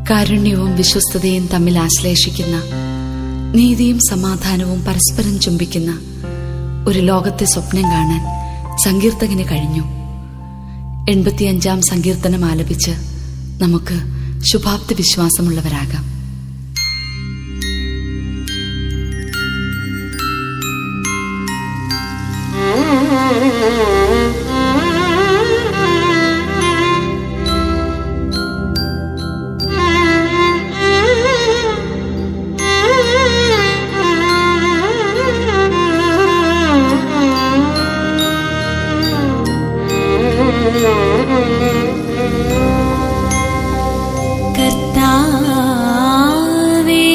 കാരുണ്യവും വിശ്വസ്തതയും തമ്മിൽ ആശ്ലേഷിക്കുന്ന നീതിയും സമാധാനവും പരസ്പരം ചുംബിക്കുന്ന ഒരു ലോകത്തെ സ്വപ്നം കാണാൻ സങ്കീർത്തകന് കഴിഞ്ഞു എൺപത്തിയഞ്ചാം സങ്കീർത്തനം ആലപിച്ച് നമുക്ക് ശുഭാപ്തി വിശ്വാസമുള്ളവരാകാം കർത്താവേ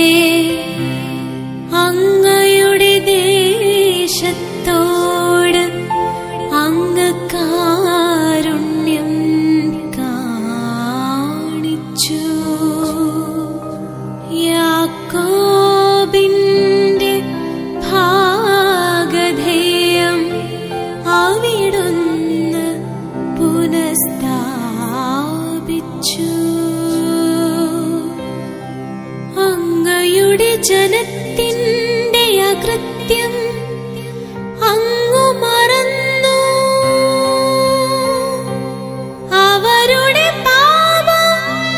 അങ്ങയുടെ ദേശത്തോട് അങ്ങ് കാരുണ്യം കാണിച്ചു യാക്കോബിന്റെ ഭാഗധേയം അവിടുന്ന് പുനഃസ്ഥാപിച്ചു അങ്ങയുടെ ജനത്തിന്റെ അകൃത്യം അങ്ങു മറന്നു അവരുടെ പാപം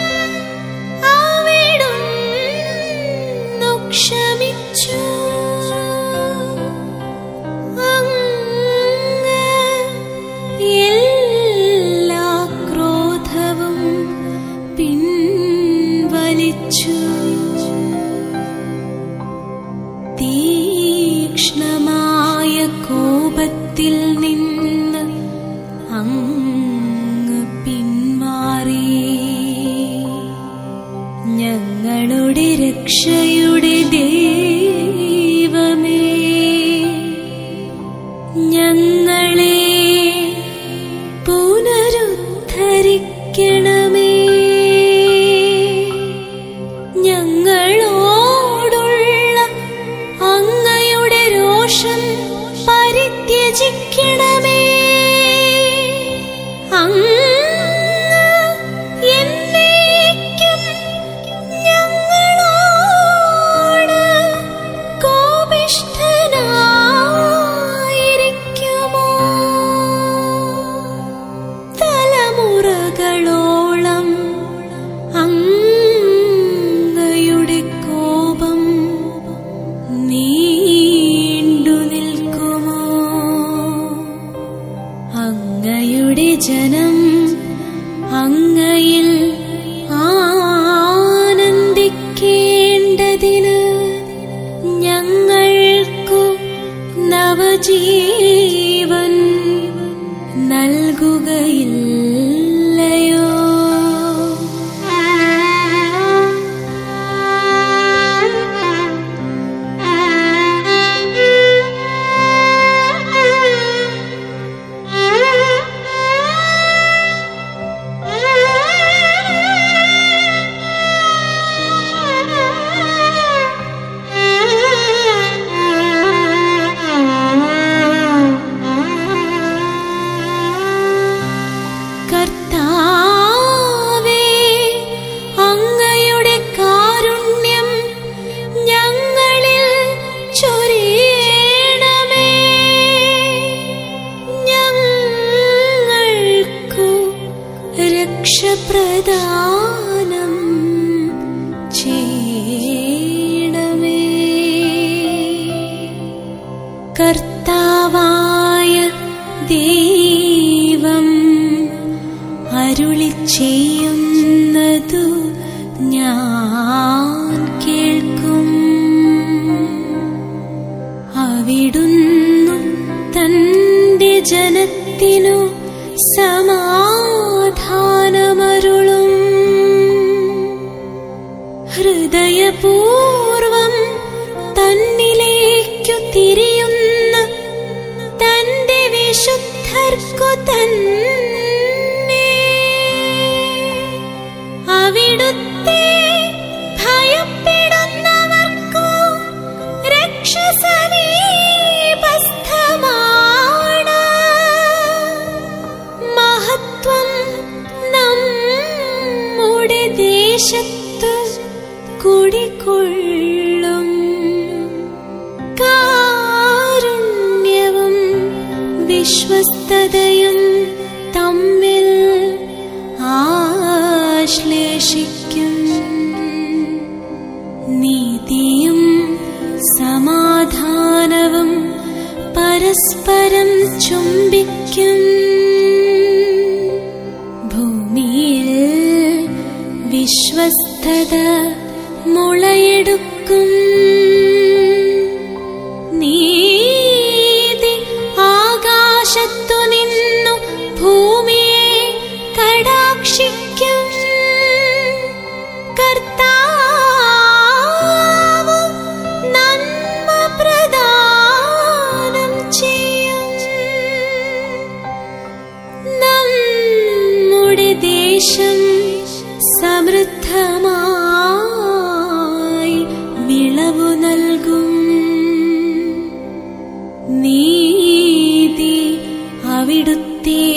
അവിടുന്നു ക്ഷമിച്ചു അങ്ങ് എല്ലാ ക്രോധവും പിൻവലിച്ചു തീക്ഷ്ണമായ കോപത്തിൽ നിന്ന് അങ്ങ് പിന്മാറി ഞങ്ങളുടെ രക്ഷയുടെ ദൈവമേ ഞങ്ങളെ പുനരുദ്ധരിക്കണമേ ഞങ്ങളോടുള്ള അങ്ങയുടെ രോഷം പരിത്യജിക്കണമേ അങ്ങ് എന്നേക്കും ഞങ്ങളോട് കോപിഷ്ഠനായിരിക്കുമോ തലമുറകളോളം അങ്ങയുടെ കോപം നീണ്ടു നിൽക്കുമോ അങ്ങയുടെ ജനം അങ്ങയിൽ ആനന്ദിക്കേണ്ടതിന് ഞങ്ങൾക്കു നവജീവൻ നൽകുകയില്ലയോ കർത്താവേ അങ്ങയുടെ കാരുണ്യം ഞങ്ങളിൽ ചൊരിയണമേ ഞങ്ങൾക്കു രക്ഷപ്രദാനം ചെയ്യണമേ കർത്താവായ ദൈവം അരുളി ചെയ്യുന്നതു ഞാൻ കേൾക്കും അവിടുന്നു തന്റെ ജനത്തിനു സമാധാനമരുളും ഹൃദയപൂർവം തന്നിലേക്കു തിരിയുന്ന തന്റെ വിശുദ്ധർക്കു തന്നെ അവിടുത്തെ ഭയപ്പെടുന്നവർക്കു രക്ഷ സമീപസ്ഥമാണ് മഹത്വം നമ്മുടെ ദൈവ ദേശത്തു കുടികൊള്ളും കാരുണ്യവും വിശ്വസ്തതയും തമ്മിൽ ആശ്ലേഷിക്കും നീതിയും സമാധാനവും പരസ്പരം ചുംബിക്കും ഭൂമിയിൽ വിശ്വസ്തത മുളയെടുക്കും നീതി ആകാശത്തു നിന്നു ഭൂമിയെ കടാക്ഷിക്കും കർത്താവ് നന്മ പ്രദാനം ചെയ്യും നമ്മുടെ ദേശം സമൃദ്ധമായി വിളവു നൽകും നീതി അവിടുത്തെ